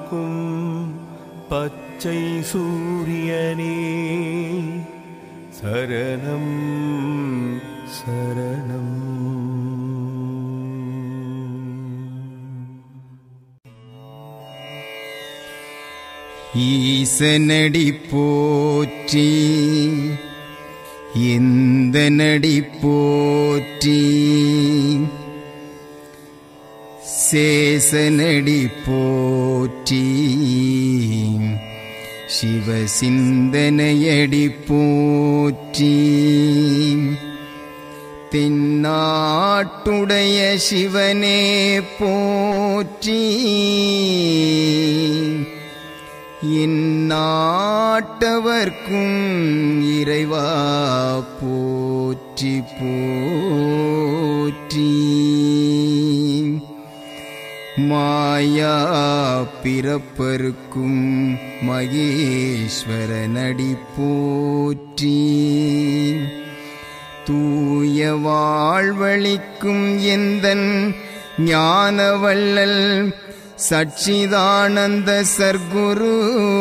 காக்கும் பச்சை சூரியனே சரணம் சரணம் ஈசனடி போற்றி எந்த நடி போற்றி சேசனடி போற்றி சிவசிந்தனையடி போற்றி தென்னாட்டுடைய சிவனே போற்றி இந்நாட்டவர்க்கும் இறைவா போற்றி போற்றி மாயா பிறப்பருக்கும் மகேஸ்வரனடி போற்றி தூய வாழ்வழிக்கும் எந்தன் ஞானவள்ளல் சச்சிதானந்த சர்க்குரு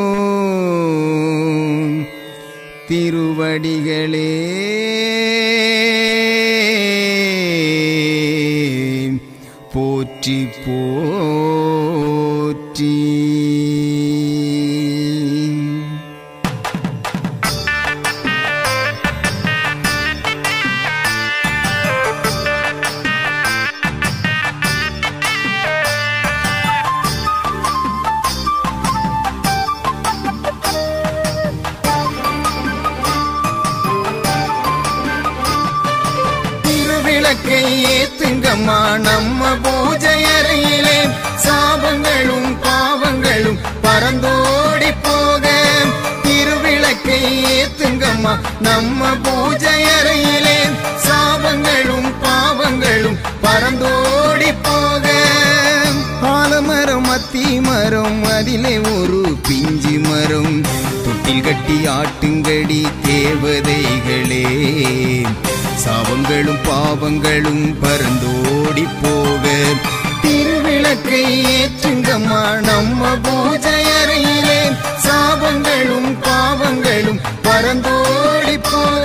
திருவடிகளே போற்றி போற்றி திருவிளக்கை ஏத்துங்கம்மா நம்ம பூஜை அறையிலே சாபங்களும் பாவங்களும் பறந்தோடி போக திருவிளக்கை ஏத்துங்கம்மா நம்ம பூஜை அறையிலே சாபங்களும் பாவங்களும் பறந்தோடி போக ஆலமரம் அத்தி மரம் அதிலே ஒரு பிஞ்சு மரம் தொட்டில் கட்டி ஆட்டுங்கடி தேவதைகளே சாபங்களும் பாவங்களும் பறந்தோடி போக திருவிளக்கை ஏற்றுங்கம்மா நம்ம பூஜை அறையிலே சாபங்களும் பாவங்களும் பறந்தோடி போக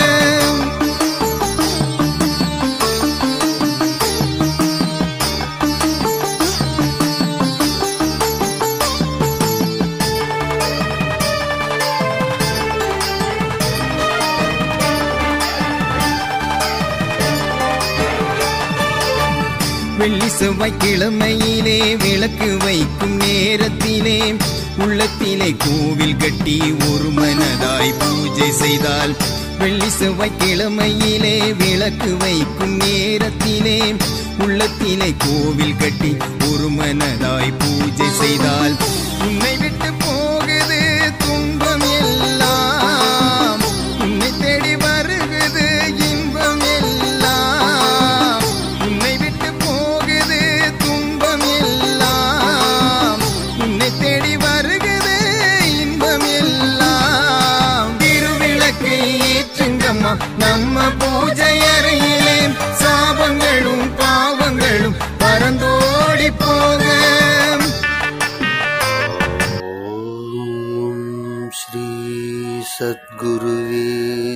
வெள்ளி செவ்வாய் கிழமையிலே விளக்கு வைக்கும் நேரத்திலே உள்ளத்திலே கோவில் கட்டி ஒரு மனதாய் பூஜை செய்தால் வெள்ளி செவ்வாய் கிழமையிலே விளக்கு வைக்கும் நேரத்திலே உள்ளத்திலே கோவில் கட்டி ஒரு மனதாய் பூஜை செய்தால் உன்னை விட்டு போகுது துன்பம் எல்லாம் உன்னை தேடி வருகுது இன்பம் எல்லாம் உன்னை விட்டு போகுது துன்பம் எல்லாம் உன்னை தேடி வருகுது இன்பம் எல்லாம் திருவிளக்கை ஏற்றுங்கம்மா நம்ம பூஜை அறையிலே சாபங்களும் பாவங்களும் பறந்தோடி போக ॐ श्री सद्गुरुवे